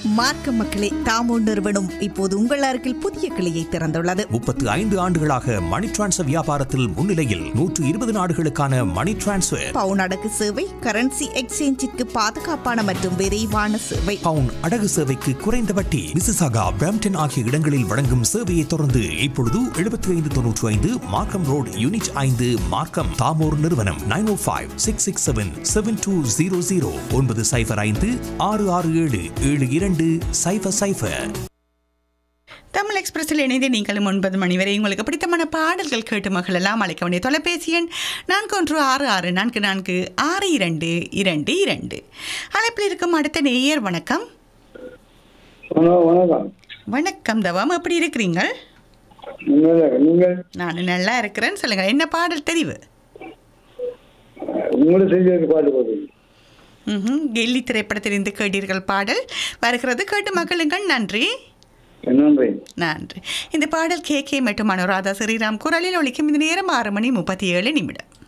மார்க்க மக்களே தாமோ நிறுவனம் இப்போது உங்கள் அருகில் புதிய கிளையை திறந்துள்ளது முப்பத்து ஐந்து ஆண்டுகளாக மணி டிரான்ஸ்ஃபர் வியாபாரத்தில் முன்னிலையில் நூற்று இருபது நாடுகளுக்கான மணி டிரான்ஸ்ஃபர் பவுன் அடகு சேவை கரன்சி எக்ஸ்சேஞ்சிற்கு பாதுகாப்பான மற்றும் விரைவான சேவை பவுன் அடகு சேவைக்கு குறைந்த வட்டி மிசிசாகா பிரம்டன் ஆகிய இடங்களில் வழங்கும் சேவையை தொடர்ந்து இப்பொழுது எழுபத்தி ஐந்து தொன்னூற்றி ஐந்து மார்க்கம் ரோட் யூனிட் ஐந்து மார்க்கம் தாமோர் நிறுவனம் nine O five six six seven seven two zero zero ஒன்பது சைஃபர் ஐந்து ஆறு ஆறு ஏழு ஏழு இரண்டு சைஃபர் சைஃபர் தமிழ் எக்ஸ்பிரஸில் இணைந்து நீங்களும் ஒன்பது மணி வரை உங்களுக்கு பிடித்தமான பாடல்கள் கேட்டு மகளெல்லாம் அழைக்க வேண்டிய தொலைபேசி எண் நான்கு ஒன்று ஆறு ஆறு நான்கு நான்கு ஆறு இரண்டு இரண்டு இரண்டு அழைப்பில் இருக்கும் அடுத்த நேயர் வணக்கம் ஹலோ வணக்கம் வணக்கம் தவம் எப்படி இருக்கிறீங்க நீங்கள் நீங்கள் நான் நல்லா இருக்கிறேன்னு சொல்லுங்கள் என்ன பாடல் தெரிவு உங்களை செய்தி பாட்டு போடுறீங்க ம் கெல்லி திரைப்படத்திலிருந்து கேட்டீர்கள் பாடல் வருகிறது கேட்டு மகளுங்கள் நன்றி நன்றி நன்றி இந்த பாடல் கே கே மற்றும் அனுராதா ஸ்ரீராம் குரலில் ஒழிக்கும் இந்த நேரம் ஆறு மணி முப்பத்தி ஏழு நிமிடம்